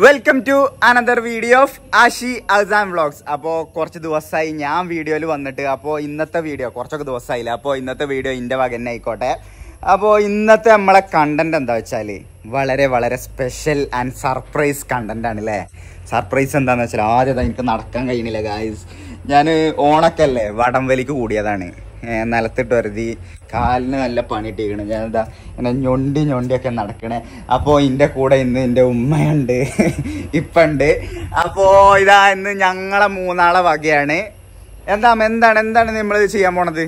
Welcome to another video of Ashi Azam vlogs അപ്പോൾ കുറച്ച് ദിവസമായി ഞാൻ വീഡിയോയിൽ വന്നിട്ട് അപ്പോൾ ഇന്നത്തെ വീഡിയോ കുറച്ചൊക്കെ ദിവസമായില്ല അപ്പോൾ ഇന്നത്തെ വീഡിയോ എൻ്റെ വക തന്നെ ആയിക്കോട്ടെ അപ്പോൾ ഇന്നത്തെ നമ്മളെ കണ്ടന്റ് എന്താ വെച്ചാൽ വളരെ വളരെ സ്പെഷ്യൽ ആൻഡ് സർപ്രൈസ് കണ്ടന്റ് ആണ് അല്ലേ സർപ്രൈസ് എന്താന്ന് വെച്ചാൽ ആദ്യം എനിക്ക് നടക്കാൻ കഴിയണില്ല ഗായ്സ് ഞാൻ ഓണക്കല്ലേ വടംവലിക്ക് കൂടിയതാണ് ഏ, നിലത്തിട്ട് വരുതി കാലിന് നല്ല പണി ഇട്ടിരിക്കണ് ഞാൻ എന്താ ഇങ്ങനെ ഞൊണ്ടി ഞൊണ്ടിയൊക്കെ നടക്കണേ അപ്പോൾ എൻ്റെ കൂടെ ഇന്ന് എൻ്റെ ഉമ്മയുണ്ട് ഇപ്പുണ്ട് അപ്പോൾ ഇതാ ഇന്ന് ഞങ്ങളെ മൂന്നാളെ വകയാണ് എന്താ എന്താണ് എന്താണ് നമ്മൾ ചെയ്യാൻ പോണത്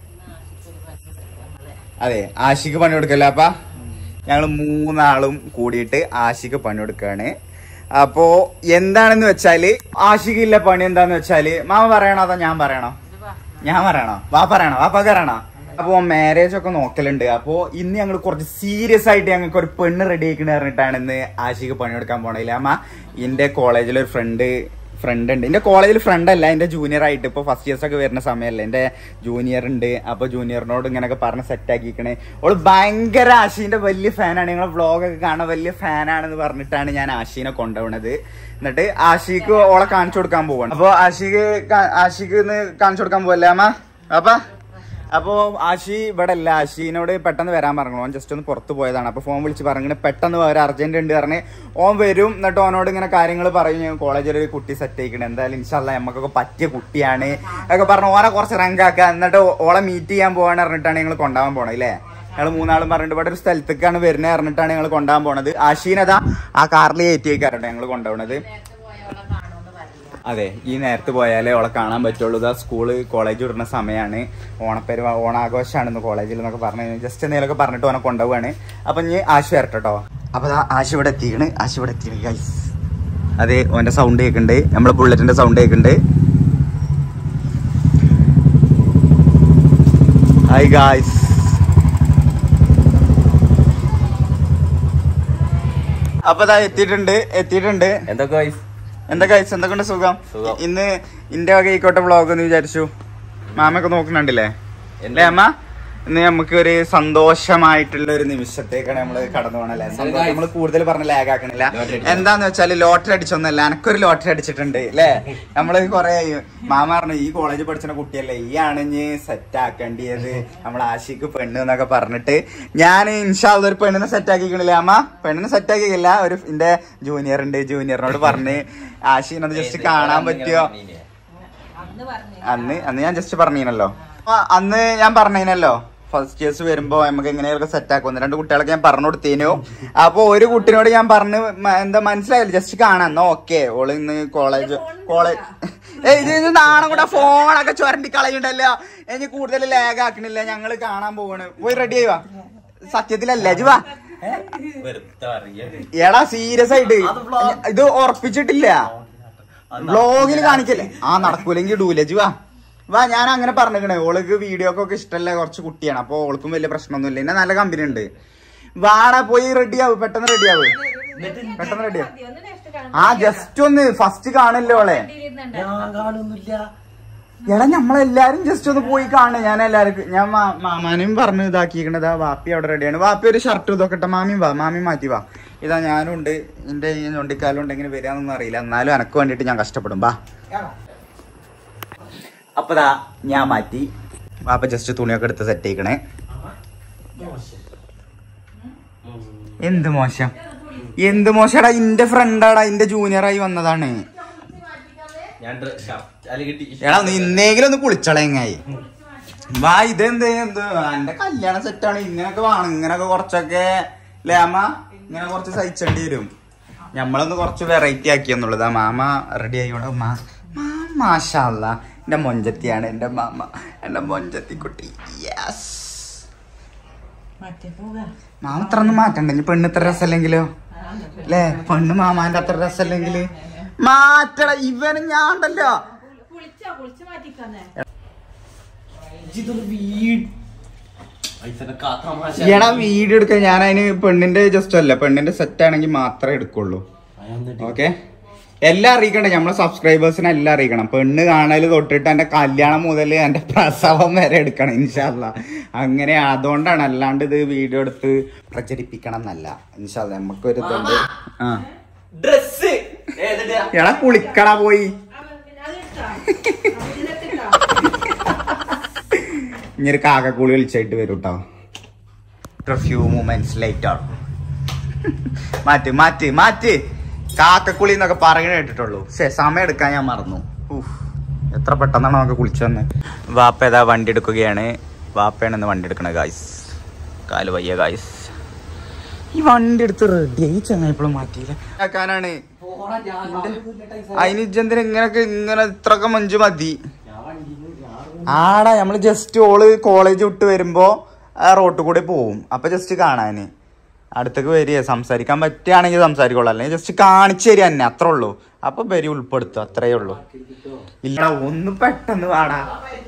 അതെ ആശിക്ക് പണി കൊടുക്കല്ലോ അപ്പ ഞങ്ങൾ മൂന്നാളും കൂടിയിട്ട് ആശിക്ക് പണി കൊടുക്കുകയാണ് അപ്പോ എന്താണെന്ന് വെച്ചാല് ആശിക്കില്ല പണി എന്താന്ന് വെച്ചാല് മാമ പറയണോ അതോ ഞാൻ പറയണോ ഞാൻ പറയണോ വാ പറയണോ വാപ്പ പറയണോ അപ്പോ മാരേജ് ഒക്കെ നോക്കലുണ്ട് അപ്പോ ഇന്ന് ഞങ്ങൾ കുറച്ച് സീരിയസ് ആയിട്ട് ഞങ്ങൾക്ക് ഒരു പെണ്ണ് റെഡി ആയിക്കണ പറഞ്ഞിട്ടാണ് ഇന്ന് ആശിക്ക് പണിയെടുക്കാൻ പോണില്ല അമ്മ എന്റെ കോളേജിൽ ഒരു ഫ്രണ്ട് ഫ്രണ്ട് ഉണ്ട് എന്റെ കോളേജിൽ ഫ്രണ്ട് അല്ല എന്റെ ജൂനിയർ ആയിട്ട് ഇപ്പൊ ഫസ്റ്റ് ഇയേഴ്സ് ഒക്കെ വരുന്ന സമയമല്ലേ എന്റെ ജൂനിയർ ഉണ്ട് അപ്പൊ ജൂനിയറിനോട് ഇങ്ങനെയൊക്കെ പറഞ്ഞ് സെറ്റ് ആക്കിക്കണേ ഓള് ഭയങ്കര ആശീന്റെ വലിയ ഫാനാണ് ഞങ്ങളെ വ്ളോഗൊക്കെ കാണാൻ വലിയ ഫാനാണെന്ന് പറഞ്ഞിട്ടാണ് ഞാൻ ആശീനെ കൊണ്ടുപോണത് എന്നിട്ട് ആഷിക്ക് ഓളെ കാണിച്ചു കൊടുക്കാൻ പോവാണ് അപ്പൊ ആഷിക്ക് കാ- ആഷിക്ക് ഇന്ന് കാണിച്ചു കൊടുക്കാൻ പോവല്ലേ അമ്മ അപ്പ അപ്പോ ആഷി ഇവിടെ അല്ല ആഷിനോട് പെട്ടെന്ന് വരാൻ പറഞ്ഞു ഓൻ ജസ്റ്റ് ഒന്ന് പുറത്ത് പോയതാണ് അപ്പൊ ഫോൺ വിളിച്ച് പറഞ്ഞു പെട്ടെന്ന് ഒരു അർജന്റ് ഉണ്ട് പറഞ്ഞ് ഓൻ വരും എന്നിട്ട് ഓനോട് ഇങ്ങനെ കാര്യങ്ങൾ പറയും ഞാൻ കോളേജിൽ ഒരു കുട്ടി സെറ്റ് ആയിക്കണം എന്തായാലും ഇൻഷാല്ല നമുക്കൊക്കെ പറ്റിയ കുട്ടിയാണ് ഒക്കെ പറഞ്ഞു ഓനെ കുറച്ച് റങ്കാക്കുക എന്നിട്ട് ഓളെ മീറ്റ് ചെയ്യാൻ പോകാൻ പറഞ്ഞിട്ടാണ് ഞങ്ങൾ കൊണ്ടുപോകാൻ പോണത് അല്ലേ ഞങ്ങൾ മൂന്നാളും പറഞ്ഞിട്ട് ഇവിടെ ഒരു സ്ഥലത്തേക്കാണ് വരുന്നത് പറഞ്ഞിട്ടാണ് ഞങ്ങൾ കൊണ്ടുപോകാൻ പോണത് ആഷീനതാ ആ കാറിൽ കയറ്റി വയ്ക്കാറുണ്ട് ഞങ്ങൾ കൊണ്ടുപോകണത് അതെ ഈ നേരത്ത് പോയാലേ അവളെ കാണാൻ പറ്റുള്ളൂ ഇതാ സ്കൂള് കോളേജ് വിടുന്ന സമയമാണ് ഓണപ്പേര് ഓണാഘോഷമാണെന്ന് കോളേജിൽ എന്നൊക്കെ പറഞ്ഞു ജസ്റ്റ് എന്തെങ്കിലുമൊക്കെ പറഞ്ഞിട്ട് ഓനെ കൊണ്ടുപോവാണ് അപ്പൊ ഇനി ആശു വരട്ടെ കേട്ടോ അപ്പൊ ദാ ആശു ഇവിടെ എത്തിക്കണ് ആശു ഇവിടെ എത്തിക്കണ് ഗൈസ് അതെ ഓന്റെ സൗണ്ട് കേൾക്കുന്നുണ്ട് നമ്മളെ ബുള്ളറ്റിന്റെ സൗണ്ട് കേൾക്കുന്നുണ്ട് ഹായ് ഗായ്സ് അപ്പൊ ദാ എത്തിയിട്ടുണ്ട് എത്തിയിട്ടുണ്ട് എന്തൊക്കെ വൈസ് എന്താ കഴിച്ച എന്തൊക്കെയുണ്ട് സുഖം സുഖം. ഇന്ന് ഇന്റെ വക ആയിക്കോട്ടെ വ്ളോഗ് എന്ന് വിചാരിച്ചു മാമയൊക്കെ നോക്കുന്നുണ്ടല്ലേ അല്ലേ അമ്മ ഇന്ന് നമുക്ക് ഒരു സന്തോഷമായിട്ടുള്ള ഒരു നിമിഷത്തേക്കാണ് നമ്മള് കടന്നു പോകണല്ലേ guys. നമ്മൾ കൂടുതൽ പറഞ്ഞ ലാഗ് ആക്കണില്ല Lottery അടിച്ചു. എന്താന്ന് വെച്ചാല് ലോട്ടറി അടിച്ചൊന്നല്ല എനക്കൊരു ലോട്ടറി അടിച്ചിട്ടുണ്ട് അല്ലേ നമ്മള് കൊറേ മാമ പറഞ്ഞു ഈ കോളേജിൽ പഠിച്ച കുട്ടിയല്ലേ ഈ ആണ് ഇനി സെറ്റ് ആക്കേണ്ടിയത് നമ്മൾ ആശിക്ക് പെണ്ണ് എന്നൊക്കെ പറഞ്ഞിട്ട് ഞാൻ ഇൻഷാല്ല ഒരു പെണ്ണിനെ സെറ്റ് ആക്കിക്കണില്ലേ അമ്മ പെണ്ണിനെ സെറ്റ് ആക്കിയില്ല ഒരു എന്റെ ജൂനിയർ ഉണ്ട് ജൂനിയറിനോട് പറഞ്ഞ് ആശിനത് ജസ്റ്റ് കാണാൻ പറ്റിയോ അന്ന് അന്ന് ഞാൻ ജസ്റ്റ് പറഞ്ഞീനല്ലോ ആ, അന്ന് ഞാൻ പറഞ്ഞീനല്ലോ ഫസ്റ്റ് ഇയേഴ്സ് വരുമ്പോ നമുക്ക് എങ്ങനെയൊക്കെ സെറ്റ് ആക്കും ഒന്ന് രണ്ട് കുട്ടികളൊക്കെ ഞാൻ പറഞ്ഞു കൊടുത്തേനു അപ്പൊ ഒരു കുട്ടിനോട് ഞാൻ പറഞ്ഞ് മ- എന്താ മനസ്സിലായില്ല ജസ്റ്റ് കാണാം എന്നാ ഓക്കെ ഓള് ഇന്ന് കോളേജ് കോളേജ് ഏയ് ഇത് ഇത് നാണം കൂടെ ഫോണൊക്കെ ചുരണ്ടി കളയുണ്ടല്ലോ ഇനി കൂടുതൽ ലാഗ് ആക്കണില്ല ഞങ്ങള് കാണാൻ പോവാണ് പോയി റെഡി ആയി വാ സത്യത്തിലല്ല ജി വാ എടാ സീരിയസ് ആയിട്ട് ഇത് ഉറപ്പിച്ചിട്ടില്ല വ്ളോഗിൽ കാണിക്കല്ലേ ആ നടക്കൂലെങ്കിൽ ഇടൂല ജി വാ വാ ഞാൻ അങ്ങനെ പറഞ്ഞിക്കണേ ഓൾക്ക് വീഡിയോ ഒക്കെ ഇഷ്ടമല്ല കുറച്ച് കുട്ടിയാണ് അപ്പൊ ഓൾക്കും വലിയ പ്രശ്നമൊന്നുമില്ല എന്നെ നല്ല കമ്പനി ഉണ്ട് വാടാ പോയി റെഡി ആവും പെട്ടെന്ന് റെഡി ആവും പെട്ടെന്ന് റെഡി ആവും ആ ജസ്റ്റ് ഒന്ന് ഫസ്റ്റ് കാണില്ലേ ഓളെ എടാ നമ്മളെല്ലാരും ജസ്റ്റ് ഒന്ന് പോയി കാണുക ഞാൻ എല്ലാവർക്കും ഞാൻ മാ- മാമാനും പറഞ്ഞു ഇതാക്കിക്കണത് വാപ്പി അവിടെ റെഡിയാണ് വാപ്പി ഒരു ഷർട്ട് ഇതൊക്കെ ഇട്ട മാമിയും വാ മാമി മാറ്റി വാ ഇതാ ഞാനും ഉണ്ട് എന്റെ ഈ ഞൊണ്ടിക്കാലും ഉണ്ട് എങ്ങനെ വരാന്നൊന്നും അറിയില്ല എന്നാലും എനക്ക് വേണ്ടിട്ട് ഞാൻ കഷ്ടപ്പെടും വാ അപ്പതാ ഞാൻ മാറ്റി വാപ്പ ജസ്റ്റ് തുണിയൊക്കെ എടുത്ത് സെറ്റ് ചെയ്യിക്കണേ എന്ത് മോശം എന്ത് മോശടാ ഇന്റെ ഫ്രണ്ടാടാ ഇന്റെ ജൂനിയറായി വന്നതാണ് ഞാൻ അല്ലെങ്കിൽ എടാ നീ ഇന്നെങ്കിലും ഒന്ന് കുളിച്ചളയങ്ങായി വാ ഇതെന്ത് എന്ത് എന്റെ കല്യാണ സെറ്റാണ് ഇങ്ങനൊക്കെ വേണം ഇങ്ങനൊക്കെ കുറച്ചൊക്കെ അല്ലേ അമ്മ ഇങ്ങനെ കുറച്ച് സഹിച്ചേണ്ടി വരും ഞമ്മളൊന്ന് കുറച്ച് വെറൈറ്റി ആക്കി എന്നുള്ളതാ മാമ റെഡി ആയിക്കോട്ടെ മാ മാഷല്ല എന്റെ മൊഞ്ചത്തിയാണ് എന്റെ മാമ എന്റെ മൊഞ്ചത്തി കുട്ടി യെസ് മാമ ഇത്ര ഒന്നും മാറ്റണ്ട ഇനി പെണ്ണ് ഇത്ര രസമല്ലെങ്കിലോ അല്ലേ പെണ്ണ് മാമാന്റെ അത്ര രസമല്ലെങ്കില് മാറ്റട ഇവന് ഞാൻ ഉണ്ടല്ലോ എടാ വീഡിയോ എടുക്കാൻ ഞാൻ അതിന് പെണ്ണിന്റെ ജസ്റ്റ് അല്ല പെണ്ണിന്റെ സെറ്റ് ആണെങ്കിൽ മാത്രമേ എടുക്കുള്ളൂ ഓക്കെ എല്ലാം അറിയിക്കണ്ടേ നമ്മളെ സബ്സ്ക്രൈബേഴ്സിനെ എല്ലാം അറിയിക്കണം പെണ്ണ് കാണല് തൊട്ടിട്ട് എന്റെ കല്യാണം മുതൽ എന്റെ പ്രസവം വരെ എടുക്കണം ഇൻഷാല്ല അങ്ങനെ അതുകൊണ്ടാണ് അല്ലാണ്ട് ഇത് വീഡിയോ എടുത്ത് പ്രചരിപ്പിക്കണം എന്നല്ല ഇൻഷാല്ല നമുക്കൊരു ഇതുണ്ട് ആ ഡ്രസ് ഏതിട്ടാ എടാ കുളിക്കടാ പോയി ഇനി ഒരു കാക്കക്കൂളി വിളിച്ചായിട്ട് വരും കേട്ടോ ഫ്യൂ മൂമെന്റ്സ് ലേറ്റർ മാറ്റ് മാറ്റ് മാറ്റ് കാക്കക്കുളി എന്നൊക്കെ പറയണ കേട്ടിട്ടുള്ളൂ ശേ സമയം എടുക്കാൻ ഞാൻ മറന്നു ഊഫ്, എത്ര പെട്ടെന്നാണ് നമുക്ക് കുളിച്ചെന്ന് വാപ്പ ഏതാ വണ്ടി എടുക്കുകയാണ് വാപ്പയാണ് ഇന്ന് വണ്ടി എടുക്കണത് ഗായ്സ് കാല് വയ്യ ഗായ്സ് ഈ വണ്ടി എടുത്ത് റെഡി ആയി ചങ്ങായിപ്പോഴും മാറ്റിയില്ല ആക്കാനാണ് അതിന് ഇജ്ജെന്തിനാ ഇങ്ങനൊക്കെ ഇങ്ങനെ ഇത്രയൊക്കെ മഞ്ച് മതി ആടാ നമ്മള് ജസ്റ്റ് ഓള് കോളേജ് വിട്ട് വരുമ്പോ ആ റോട്ടിൽ കൂടെ പോവും അപ്പൊ ജസ്റ്റ് കാണാന് അടുത്തേക്ക് വരിക സംസാരിക്കാൻ പറ്റുകയാണെങ്കിൽ സംസാരിക്കോളൂ അല്ലെങ്കിൽ ജസ്റ്റ് കാണിച്ചു തരിക തന്നെ അത്രേ ഉള്ളൂ അപ്പൊ വരി ഉൾപ്പെടുത്തും അത്രേ ഉള്ളൂ ഇല്ലടാ ഒന്ന് പെട്ടെന്ന് വാടാ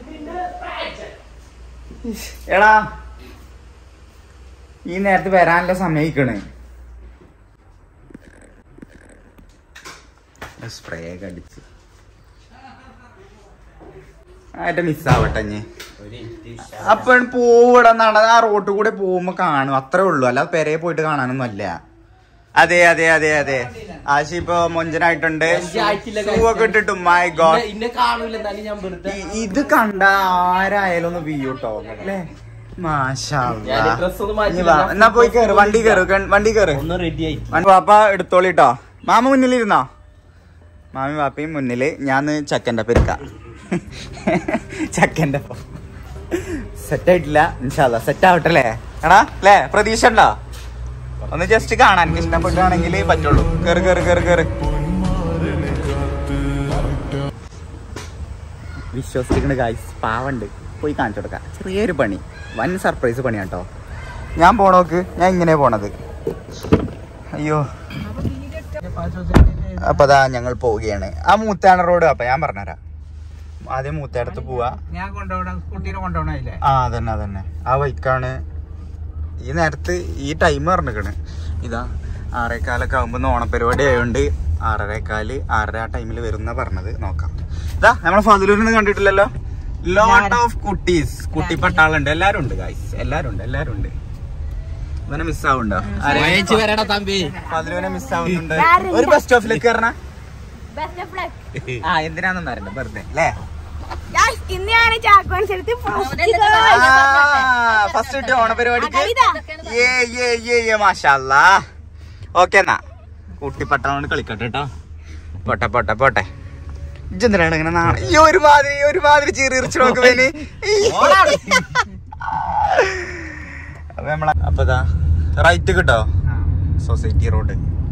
എടാ ഈ നേരത്ത് വരാനുള്ള സമയിക്കണ് സ്പ്രേ ഒക്കെ അടിച്ച് ആയിട്ട് മിസ്സാവട്ടെ ഇനി അപ്പൊ പോവിടെ നട ആ റോട്ടിൽ കൂടെ പോകുമ്പോ കാണും അത്രേ ഉള്ളൂ അല്ലാതെ പെരയെ പോയിട്ട് കാണാനൊന്നും അല്ല അതെ അതെ അതെ അതെ ആശി ഇപ്പൊ മൊഞ്ചനായിട്ടുണ്ട് ആയിട്ടില്ല guys. ഷൂ ഒക്കെ ഇട്ടിട്ട് മൈ ഗോഡ് ഇന്നെ- ഇന്നെ കാണൂല എന്നാലും ഞാൻ വെറുതെ ഇത് കണ്ട ആരായാലും ഒന്ന് വീയൂട്ടോ അല്ലേ മാഷാ ഞാൻ ഈ dress ഒന്നും മാറ്റില്ല. ഇനി വാ. എന്നാ പോയി കേറ് വണ്ടി കേറ് ഗൺ- വണ്ടി കേറ് ഒന്ന് റെഡി ആയി വണ്ടി പാപ്പ എടുത്തോളിട്ടോ മാമ മുന്നിലിരുന്നോ മാമി പാപ്പയും മുന്നില് ഞാൻ ചക്കന്റെ പെരുക്ക ചക്കന്റെ സെറ്റ് ആയിട്ടില്ല ഇൻഷാല്ല സെറ്റ് ആവട്ടെ അല്ലേ എടാ അല്ലേ പ്രതീക്ഷ ഉണ്ടോ ഒന്ന് ജസ്റ്റ് കാണാൻ എനിക്ക് ഇഷ്ടപ്പെട്ടാണെങ്കിൽ പറ്റുള്ളൂ കേറ് കേറ് കേറ് കേറ് വിശ്വസിക്കുന്ന ഗായ്സ് പാവണ്ട് പോയി കാണിച്ചു കൊടുക്കാം ചെറിയൊരു പണി വൻ സർപ്രൈസ് പണിയാണ് കേട്ടോ ഞാൻ പോണോക്ക് ഞാൻ ഇങ്ങനെ പോണത് അയ്യോ അപ്പൊ അതാ ഞങ്ങൾ പോവുകയാണ് ആ മൂത്താണ റോഡ് അപ്പൊ ഞാൻ പറഞ്ഞുതരാം ആദ്യം മൂത്തേടത്ത് പോവാ ഞാൻ കൊണ്ടുപോകണം കുട്ടീനെ കൊണ്ടുപോകണല്ലേ ആ അതന്നെ അതന്നെ ആ ബൈക്കാണ് ഈ നേരത്ത് ഈ ടൈം പറഞ്ഞിക്കണ് ഇതാ ആറേക്കാലൊക്കെ ആകുമ്പോ ഓണപരിപാടി ആയതുകൊണ്ട് ആറരേക്കാല് ആറര ആ ടൈമിൽ വരുന്ന പറഞ്ഞത് നോക്കാം ഇതാ നമ്മളെ ഫതിലൂരിന്ന് കണ്ടിട്ടില്ലല്ലോ ലോട്ട് ഓഫ് കുട്ടീസ് കുട്ടി പട്ടാളുണ്ട് എല്ലാരും ഉണ്ട് ഗായ്സ് എല്ലാരും ഉണ്ട് എല്ലാരും ഉണ്ട് ഇവനെ മിസ് ആവുണ്ടോ വയച്ച് വരടാ തമ്പി ഫതിലൂനെ മിസ് ആവുന്നുണ്ട് ഒരു ബസ് സ്റ്റോപ്പിലേക്ക് കയറണ Best of luck. ആ എന്തിനാണെന്ന് അറിയണ്ട വെറുതെ അല്ലേ Guys, ഇന്ന് ഞാൻ ചാക്കോൺസ് എടുത്ത് ഫസ്റ്റ് കിട്ടിയ ഓണപരിപാടിക്ക് കവിത. ഏ ഏ ഏ ഏ മാഷാല്ലാ ഓക്കെ എന്നാ കുട്ടി പട്ടാളോണ്ട് കളിക്കട്ടെ കേട്ടോ പോട്ടെ പോട്ടെ പോട്ടെ ഇജെന്തിനാണ് ഇങ്ങനെ നാളെ ഈ ഒരുമാതിരി ഒരുമാതിരി ചീറിറിച്ച് നോക്കുവേന് അപ്പൊ നമ്മളെ അപ്പൊ ഇതാ റൈറ്റ് കിട്ടോ സൊസൈറ്റി റോഡ്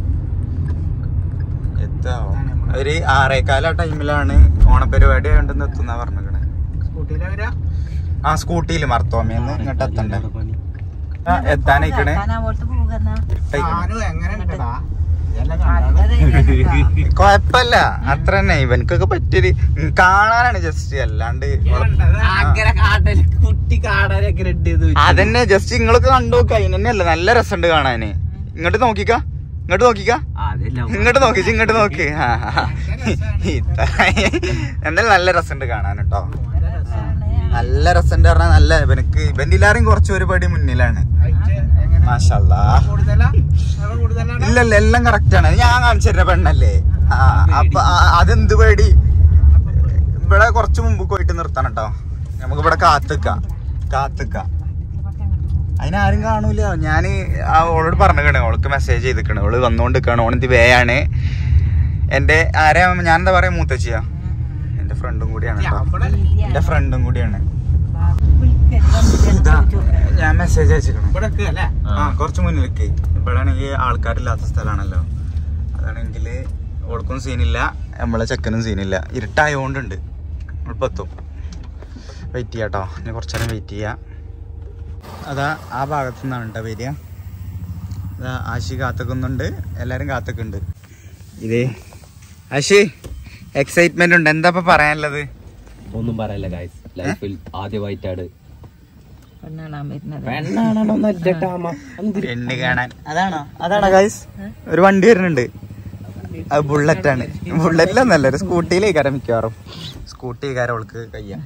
എത്താ ഒരു ആറേക്കാല ടൈമിലാണ് ഓണപരിപാടി ആയതുകൊണ്ട് എത്തുന്ന പറഞ്ഞിക്കണേ സ്കൂട്ടിയിലെ വരാ ആ സ്കൂട്ടിയിൽ മർത്തോമേന്ന് ഇങ്ങോട്ട് എത്തണ്ടേ ആ, എത്താനേക്കണേ ഞാനും എങ്ങനെ ഉണ്ടടാ ഇതെല്ലാം കണ്ടാണ്. കൊഴപ്പല്ല അത്ര തന്നെ ഇവനക്കൊക്കെ പറ്റിയൊരു ഉം, കാണാനാണ് ജസ്റ്റ് അല്ലാണ്ട് അങ്ങനെ കാടല് കുട്ടി കാടാനൊക്കെ റെഡി ചെയ്ത് വെച്ചു. അതന്നെ ജസ്റ്റ് നിങ്ങളൊക്കെ കണ്ടു നോക്ക അതിനല്ലേ നല്ല രസമുണ്ട് കാണാന് ഇങ്ങോട്ട് നോക്കിക്ക ഇങ്ങോട്ട് നോക്കിക്ക അതെല്ലാം ഇങ്ങോട്ട് നോക്കി ഇങ്ങോട്ട് നോക്ക് ആ, ആ. ഇത്ര- എന്തായാലും നല്ല രസമുണ്ട് കാണാൻ കേട്ടോ നല്ല രസമുണ്ട് പറഞ്ഞാൽ നല്ല ഇവനക്ക് ഇവന്റെ എല്ലാരും കുറച്ച് ഒരു പടി മുന്നിലാണ് ഹൈറ്റ് എങ്ങനെ മാഷല്ലാ കൂടുതലാ അത് കൂടുതലാണ് ഇല്ലല്ല എല്ലാം കറക്റ്റ് ആണ് ഞാൻ കാണിച്ചു തരുന്ന പെണ്ണല്ലേ ആ അപ്പൊ ആ- അതെന്ത് പേടി ഇവിടെ കുറച്ച് മുമ്പ് പോയിട്ട് നിർത്തണം കേട്ടോ നമുക്ക് ഇവിടെ കാത്തുക്ക കാത്തുക്ക അതിനാരും കാണൂല ഞാന് ആ ഓളോട് പറഞ്ഞിക്കണേ ഓൾക്ക് മെസ്സേജ് ചെയ്തിക്കണേ ഓള് വന്നോണ്ടിരിക്കണേ ഓണെന്ത് വേയാണ് എന്റെ ആരാ ഞാൻ എന്താ പറയാ മൂത്തച്ചിയാ എന്റെ ഫ്രണ്ടും കൂടിയാണ് കേട്ടോ അവിടെ എന്റെ ഫ്രണ്ടും കൂടിയാണ് ഇതാ ഞാൻ മെസ്സേജ് അയച്ചിക്കണം ഇവിടെ ഒക്കെ അല്ലേ ആ കുറച്ച് മുന്നിലേക്ക് ഇവിടാണെങ്കിൽ ആൾക്കാരില്ലാത്ത സ്ഥലമാണല്ലോ അതാണെങ്കിൽ ഓൾക്കും സീനില്ല നമ്മളെ ചെക്കനും സീനില്ല ഇരുട്ടായോണ്ടുണ്ട് നമ്മളിപ്പോ എത്തും വെയിറ്റ് ചെയ്യാട്ടോ ഇനി കുറച്ച് നേരം വെയിറ്റ് ചെയ്യാം അതാ ആ ഭാഗത്തു നിന്നാണ് കേട്ടോ വരിക അതാ ആശി കാത്തുക്കുന്നുണ്ട് എല്ലാരും കാത്തുക്കുണ്ട് ഇതേ ആശി എക്സൈറ്റ്മെന്റ് ഉണ്ട് എന്താ ഇപ്പൊ പറയാനുള്ളത് ഒന്നും പറയല്ല ഗായ്സ് ലൈഫിൽ ആദ്യമായിട്ടാണ് പെണ്ണ് കാണാൻ അതാണോ അതാണോ ഗൈസ് ഒരു വണ്ടി വരുന്നുണ്ട് അത് ബുള്ളറ്റ് ആണ് ബുള്ളറ്റിലൊന്നല്ല ഒരു സ്കൂട്ടിയിലേക്കാരം മിക്കവാറും സ്കൂട്ടി കാരം അവൾക്ക് കയ്യ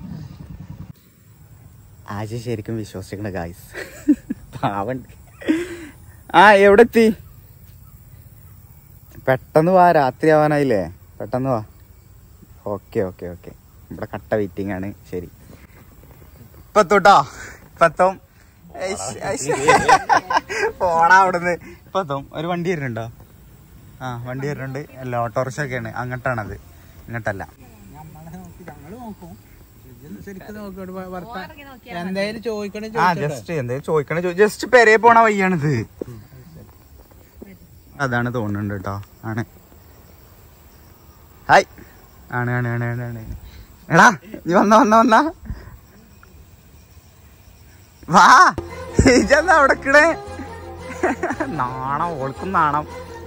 ആജി ശരിക്കും വിശ്വസിക്കണ ഗായ്സ് പാവണ്ട് ആ എവിടെ എത്തി പെട്ടെന്ന് വാ രാത്രി ആവാനായില്ലേ പെട്ടെന്ന് വാ ഓക്കെ ഓക്കെ ഓക്കെ ഇവിടെ കട്ട വെയിറ്റിംഗ് ആണ് ശരി ഇപ്പത്തോട്ടോ ഇപ്പത്തും ഐശ്, ഐശ്. പോടാ അവിടുന്ന് ഇപ്പത്തും ഒരു വണ്ടി വരുന്നുണ്ടോ ആ വണ്ടി വരുന്നുണ്ട് അല്ല ഓട്ടോറിക്ഷ ഒക്കെയാണ് അങ്ങോട്ടാണത് ഇങ്ങോട്ടല്ല ഞങ്ങള് നോക്കും ഇജ്ജ് ശരിക്കും നോക്കിയോട് വർത്താൻ എന്തായാലും ചോദിക്കണേ ആ ജസ്റ്റ് എന്തായാലും ചോദിക്കണ ജസ്റ്റ് പെരേ പോണ വയ്യാണിത് അതാണ് തോന്നുന്നുണ്ട് കേട്ടോ ആണ് ഹായ് ആണ് ആണ് ആണ് ആണ് ആണ് എടാ നീ വന്ന വന്ന വന്ന വാ ഇജെന്താ അവിടെ കിടേ നാണം ഓൾക്കും നാണം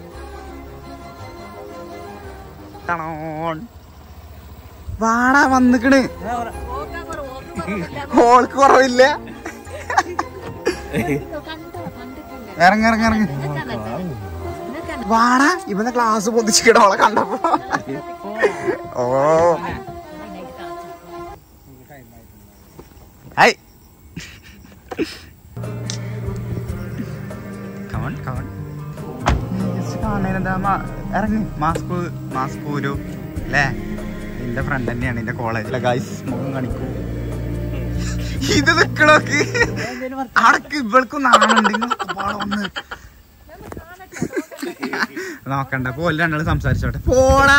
ടണോൺ. വാടാ വന്നിക്കണ് ഓൾക്ക് കുറവില്ല ഇറങ്ങി ഇറങ്ങി ഇറങ്ങി വാടാ ഇവന്റെ ക്ലാസ് പൊതിച്ചിട അവളെ കണ്ടപ്പോ ഓ ഹായ് കമൺ കമൺ ഇറങ്ങി മാസ്ക് മാസ്ക് ഒരു അല്ലേ നിന്റെ ഫ്രണ്ട് തന്നെയാണ് നിന്റെ കോളേജിലെ ഗായ്സ് മുഖം കാണിക്കൂ ഇത് നിക്കണോക്ക് അടക്ക് ഇവൾക്കും നാണുണ്ട് ഇങ്ങക്ക് പോടാ ഒന്ന് നോക്കണ്ട പോലെ രണ്ടാളും സംസാരിച്ചോട്ടെ പോടാ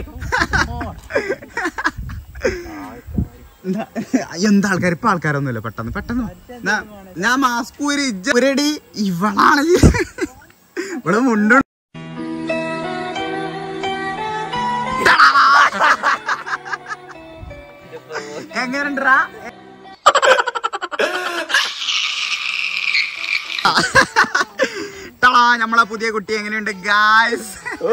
എന്താ- എന്താ ആൾക്കാർ ഇപ്പൊ ആൾക്കാരൊന്നുമില്ല പെട്ടെന്ന് പെട്ടെന്ന് ഞാ- ഞാൻ മാസ്ക് ഒരു ഇജ്ജ ഒരടി ഇവളാണ് ഈ. ഇവിടെ മുണ്ടു എങ്ങനെയുണ്ടാ ടാ നമ്മളെ പുതിയ കുട്ടി എങ്ങനെയുണ്ട് ഗായ്സ്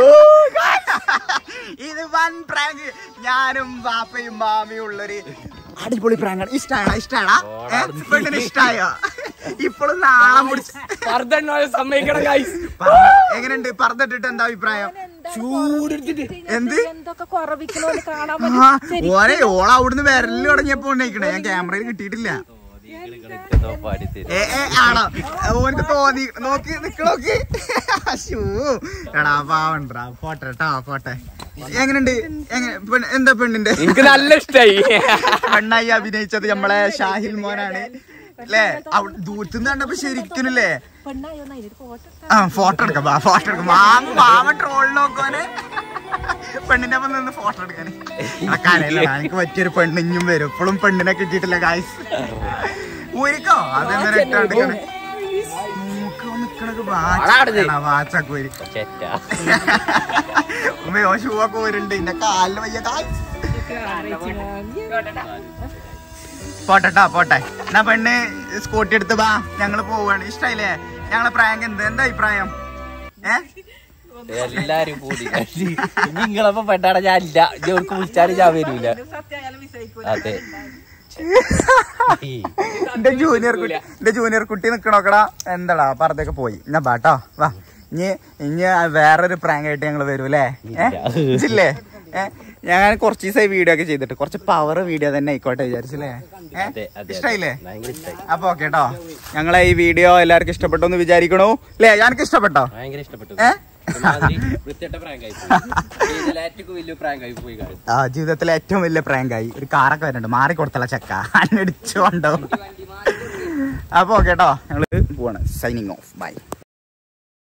ഇത് വൻ പ്രാങ്ക് ഞാനും ബാപ്പയും മാമിയും ഉള്ളൊരു അടിപൊളി പ്രാങ്കാണ് ഇഷ്ടായടാ ഇഷ്ടായടാ ഏ? പെണ്ണിന് ഇഷ്ടായോ ഇപ്പോഴും നാളെ മുടിച്ച് സമ്മതിക്കണം ഗൈസ് എങ്ങനെയുണ്ട് പറഞ്ഞിട്ടിട്ട് എന്താ അഭിപ്രായം എന്ത് എന്തൊക്കെ കുറവിക്കണോന്ന് കാണാൻ ആ, ഓരെ ഓള അവിടുന്ന് വിരലിൽ തുടങ്ങിയപ്പോ ഉന്നയിക്കണേ ഞാൻ ക്യാമറയിൽ കിട്ടിയിട്ടില്ല ഏ ഏ ആണോ ഓനക്ക് തോന്നി നോക്കി നിക്ക് നോക്കി ശൂ എടാ പാവണ്ടാ പോട്ടെ കേട്ടോ പോട്ടെ എങ്ങനെയുണ്ട് എങ്ങനെ പെണ്ണ്- എന്താ പെണ്ണിന്റെ എനിക്ക് നല്ല ഇഷ്ടായി പെണ്ണായി അഭിനയിച്ചത് നമ്മളെ ഷാഹിൽ മോനാണ് അല്ലേ ദൂരത്തു നിന്ന് കണ്ടപ്പോ ശരിക്കുമല്ലേ പെണ്ണായോന്നാ ഇതിൽ ഫോട്ടോ ആ ഫോട്ടോ എടുക്കാം വാ, ഫോട്ടോ എടുക്കാം മാമ മാമ ട്രോൾ നോക്കാന് പെണ്ണിന്റെ ഒപ്പം നിന്ന് ഫോട്ടോ എടുക്കാന് എടാ, കരയില്ലടാ, എനിക്ക് പറ്റിയൊരു പെണ്ണിഞ്ഞും വരും ഇപ്പോഴും പെണ്ണിനെ കിട്ടിയിട്ടില്ല ഗായ്സ് ഊരിക്കോ അതെന്താ ഇട്ടെടുക്കണേ മൂക്ക് നിക്കണത് വാച്ചാക്കൂരി ഉമ്മയോ ഷൂ ഒക്കെ ഊരുണ്ട് എന്റെ കാലില് വയ്യ ഗായ്സ് പോട്ടെട്ടാ പോട്ടെ എന്നാ പെണ്ണ് സ്കൂട്ടി എടുത്ത് വാ ഞങ്ങള് പോവാണ് ഇഷ്ടായില്ലേ ഞങ്ങളെ പ്രാങ്ക് എന്ത് എന്താ അഭിപ്രായം ഏ എല്ലാരും കൂടി നിങ്ങളപ്പോ പെട്ടാടാ ഞാൻ ഇല്ല ജോർക്ക് വിളിച്ചാലും ഞാൻ വരൂല അതെ എന്റെ ജൂനിയർ കുട്ടി എന്റെ ജൂനിയർ കുട്ടി നിക്കണോക്കടാ എന്താടാ പറഞ്ഞൊക്കെ പോയി എന്നാ ബാട്ടോ വാ ഇനി ഇനി വേറൊരു പ്രാങ്ക് ആയിട്ട് ഞങ്ങള് വരൂലേ ഏഹ് ഇല്ലേ ഏ ഞാൻ കുറച്ച് ദിവസമായി വീഡിയോ ഒക്കെ ചെയ്തിട്ട് കുറച്ച് പവർ വീഡിയോ തന്നെ ആയിക്കോട്ടെ വിചാരിച്ചില്ലേ അതെ, ഏഹ് അതെ. ഇഷ്ടായില്ലേ ഭയങ്കര ഇഷ്ടായി അപ്പൊ ഓക്കെ കേട്ടോ ഞങ്ങളെ ഈ വീഡിയോ എല്ലാവർക്കും ഇഷ്ടപ്പെട്ടു എന്ന് വിചാരിക്കണു അല്ലേ ഞാനക്ക് ഇഷ്ടപ്പെട്ടോ ഭയങ്കര ഇഷ്ടപ്പെട്ടു ഏ? ഒരുമാതിരി വൃത്തികെട്ട prank ആയി പോയി. ഇതിലേറ്റവും വലിയ prank ആയി പോയി guys. ആ ജീവിതത്തിലെ ഏറ്റവും വലിയ prank ആയി ഒരു കാറൊക്കെ വരുന്നുണ്ട് മാറി കൊടുത്തല്ല ചക്ക അടിച്ചോണ്ടോ അപ്പൊ ഓക്കെ കേട്ടോ ഞങ്ങള് പോവാണ് സൈനിങ് ഓഫ് ബൈ